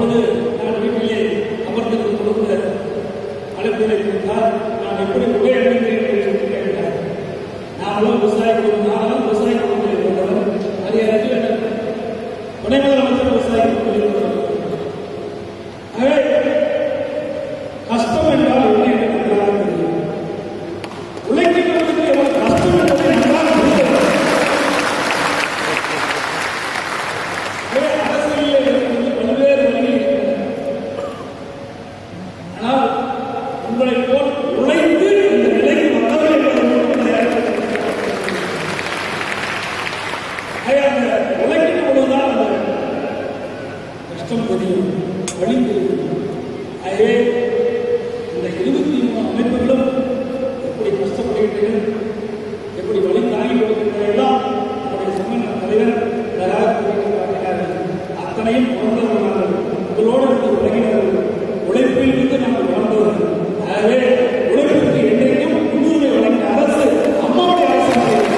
அப்பொழுது நான் வீட்டிலே அமர்ந்திருக்கும் பொழுது அழைப்பிலை கொடுத்தார் நான் எப்படி உடை அணிந்தேன் என்று சொல்லி கேட்டார் நானும் விவசாய குடும்பம் நானும் விவசாய குடும்பத்தில் இருந்தவன் அது எனக்கு துணை முதலமைச்சர் விவசாய குடும்பத்தில் இருந்தவன் ஆகவே கஷ்டம் என்றால் என்ன என்று நன்றாக தெரியும் உழைக்கிறவர்களுக்கு எவ்வளவு கஷ்டம் என்பதை நன்றாக புரிகிறது ஆகவே அரசியலில் இருக்கிறது பல்வேறு வழிகள் இருக்கின்றன ஆனால் உங்களை போல் உழைத்து இந்த நிலைக்கு வந்தவர்கள் என்பதை மட்டும் தயாரித்து அந்த உழைக்கின்ற பொழுதுதான் அந்த கஷ்டம் தெரியும் வழி தெரியும் ஆகவே இந்த இருபத்தி மூணு அமைப்புகளும் எப்படி கஷ்டப்படுகின்றன எப்படி வழி தாங்கி கொடுக்கின்றன எல்லாம் நம்முடைய சம்மன் தலைவர் அழகாக குறிப்பிட்டு காட்டினார்கள் அத்தனையும் உணர்ந்தவர்கள் உங்களோடு இருந்து உலகினர்கள் உழைப்பில் இருந்து நாங்கள் வாழ்ந்தவர்கள் ஆகவே உழைப்பிற்கு என்றைக்கும் முன்னுரிமை வழங்கிய அரசு அம்மாவுடைய அரசு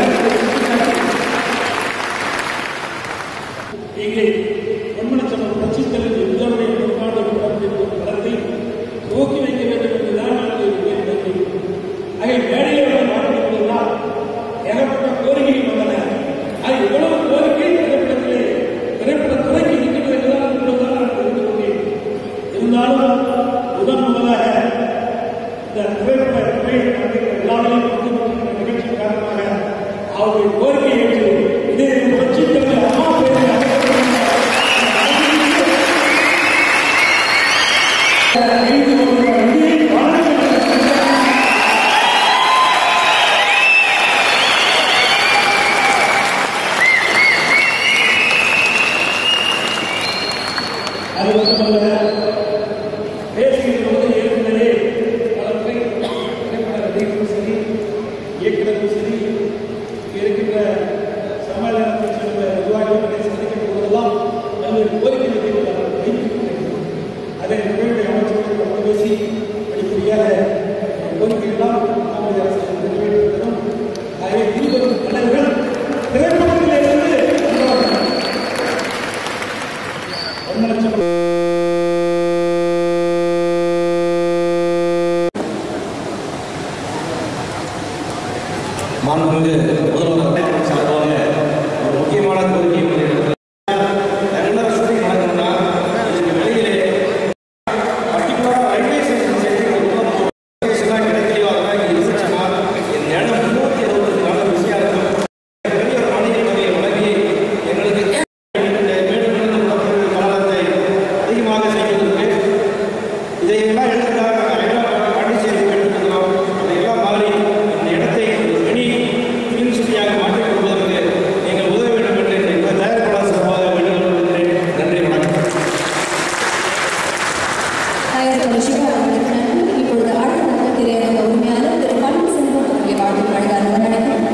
இங்கே பொன்மனச்சம்பளம் பச்சித்தலில் எங்களுடைய நூற்றாண்டு கொண்டாடும் படத்தை துவக்கி வைக்க வேண்டும் என்றுதான் நாங்கள் இங்கே நினைக்கிறோம் ஆகிய மேடையில் உள்ள மாநிலங்களெல்லாம் ஏகப்பட்ட கோரிக்கைகள் வந்தன அது எவ்வளவு கோரிக்கை திரைப்படத்திலே திரைப்பட துறைக்கு இருக்கிறது என்றுதான் இப்பொழுதுதான் நான் தெரிந்து கொண்டேன் இருந்தாலும் முதன் முதலாக இந்த திரைப்பட துறையை நடத்துகிற எல்லாரையும் பங்கு நிகழ்ச்சி காரணமாக அவருடைய கோரிக்கையை ஏற்று இதே பட்சித்தலில் அம்மா பேரில் ஐந்து வருட நிதியை வழங்க அது மட்டுமல்ல பேசுகின்ற போது ஏற்கனவே பல துறை திரைப்பட நடிகர்களும் சரி இயக்குநரும் சரி இங்கே இருக்கின்ற சமாதானத்தை சேர்ந்த நிர்வாகிகளை சந்திக்கின்ற போதெல்லாம் பல்வேறு கோரிக்கைகளை வைத்திருக்கிறார்கள் அதை நிகழ்வுடைய அமைச்சர்கள் வந்து பேசி படிப்படியாக கோரிக்கைகளால் நம்முடைய அரசு நிறைவேற்றுவதும் ஆகவே இருவரும் தலைவர்கள் திரைப்படத்திலிருந்து வந்தவர்கள். ஒன்றரை லட்சம் மாண்புமிகு முதல்வர் சார்பாக ஒரு முக்கியமான கோரிக்கை முன்வைக்கிறது. ரெண்டரை ஷூட்டிங் நடக்கணும்னா இதுக்கு வெளியிலே பர்டிகுலராக ரயில்வே ஸ்டேஷன் சேர்த்து ஒரு உள்ள ஸ்டேஷனாக கிடைக்கலையோ அதெல்லாம் இங்கே இருந்துச்சுன்னா இந்த இடம் முன்னூற்றி அறுபது நல்ல விஷயம் இருக்கும் பெரிய ஒரு மனித தொகையை வழங்கி எங்களுக்கு இந்த மேலும் உள்ள காலத்தை அதிகமாக செய்வதற்கு இதையெல்லாம் எடுத்துக்காக நாங்கள் பாண்டிச்சேரி எடுத்துக்கலாம் அதையெல்லாம் மாறி இந்த இடத்தை ஒரு மினி ஃபிலிம் சிட்டியாக மாற்றிக் கொள்வதற்கு நீங்கள் உதவ வேண்டும் என்று இந்த தயாரிப்பாளர் சார்பாக வேண்டுகோள் விடுக்கிறேன் நன்றி வணக்கம் தயாரிப்பாளர் சிவா அவர்களுக்கு நன்றி இப்பொழுது அடுத்ததாக திரையரங்க உரிமையாளர் திரு பன்னீர் செல்வம் அவர்களை வாழ்த்து வழங்க நடக்கும்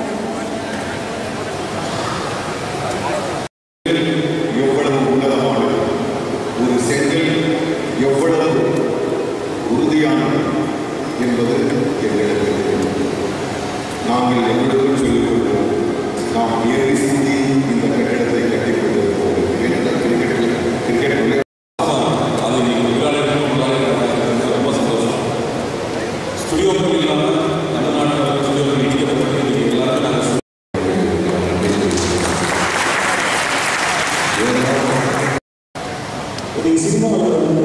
எவ்வளவு உன்னதமானது ஒரு செங்கல் எவ்வளவு உறுதியானது என்பது எங்களுக்கு தெரியும். நாங்கள் எங்களுக்குள் சொல்லிக் கொள்வோம் நாம் ஏறி சிந்தி இந்த கட்டிடத்தை கட்டிக் கொண்டிருக்கிறோம் ஏனென்றால் கிரிக்கெட்டில் கிரிக்கெட் விளையாட்டு அது நீங்கள் விளையாடுறது விளையாடுறது ரொம்ப சந்தோஷம் ஸ்டுடியோக்கள் இல்லாமல் தமிழ்நாட்டில் ஸ்டுடியோக்கள் நீடிக்கப்பட்டு இன்னைக்கு எல்லாருக்கும் நாங்கள் நீங்கள் சினிமாவில் வந்து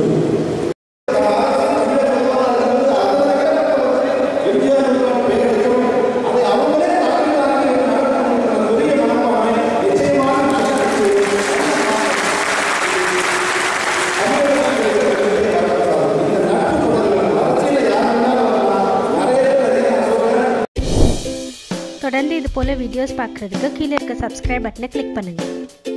தொடர்ந்து இது போல் வீடியோஸ் பார்க்குறதுக்கு கீழே இருக்க சப்ஸ்கிரைப் பட்டனை கிளிக் பண்ணுங்கள்